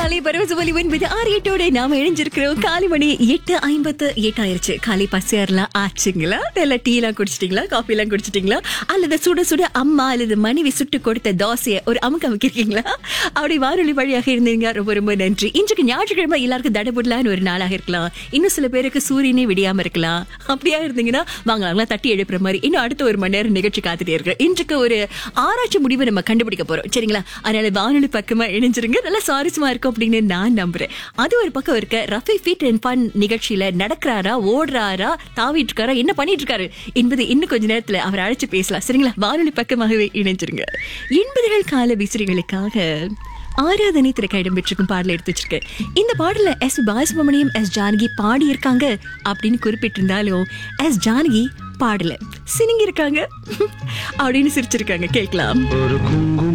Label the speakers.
Speaker 1: காலை பரவசவலி ஒன்பது ஆறு எட்டோட நாம இணைஞ்சிருக்கிறோம் காலை மணி எட்டு ஐம்பத்து எட்டாயிருச்சு காலை பசியாரெல்லாம் ஆச்சுங்களா இல்ல டீ எல்லாம் குடிச்சிட்டீங்களா காஃபி எல்லாம் குடிச்சிட்டீங்களா அல்லது சுட சுட அம்மா அல்லது மனைவி சுட்டு கொடுத்த தோசையை ஒரு அமுக்க அமைக்கிறீங்களா அப்படி வானொலி வழியாக இருந்தீங்க ரொம்ப ரொம்ப நன்றி இன்றைக்கு ஞாயிற்றுக்கிழமை எல்லாருக்கும் தடபுடலான்னு ஒரு நாளாக இருக்கலாம் இன்னும் சில பேருக்கு சூரியனே விடியாம இருக்கலாம் அப்படியா இருந்தீங்கன்னா வாங்க நாங்களாம் தட்டி எழுப்புற மாதிரி இன்னும் அடுத்த ஒரு மணி நேரம் நிகழ்ச்சி காத்துட்டே இருக்கு இன்றைக்கு ஒரு ஆராய்ச்சி முடிவை நம்ம கண்டுபிடிக்க போறோம் சரிங்களா அதனால வானொலி பக்கமா இணைஞ்சிருங்க நல்லா சுவாரஸ்யமா இருக்கும் அப்படின்னு நான் நம்புறேன் அது ஒரு பக்கம் இருக்க ரஃபி ஃபிட் அண்ட் ஃபன் நிகழ்ச்சியில நடக்கிறாரா ஓடுறாரா தாவிட்டு இருக்காரா என்ன பண்ணிட்டு இருக்காரு என்பது இன்னும் கொஞ்ச நேரத்துல அவர் அழைச்சு பேசலாம் சரிங்களா வானொலி பக்கமாகவே இணைஞ்சிருங்க எண்பதுகள் கால விசிறிகளுக்காக ஆராதனை திரைக்க இடம்பெற்றிருக்கும் பாடல எடுத்து வச்சிருக்கேன் இந்த பாடல எஸ் பாலசுப்ரமணியம் எஸ் ஜானகி பாடி இருக்காங்க அப்படின்னு குறிப்பிட்டிருந்தாலும் எஸ் ஜானகி பாடல சினிங்கி இருக்காங்க அப்படின்னு சிரிச்சிருக்காங்க கேட்கலாம்
Speaker 2: ஒரு குங்கும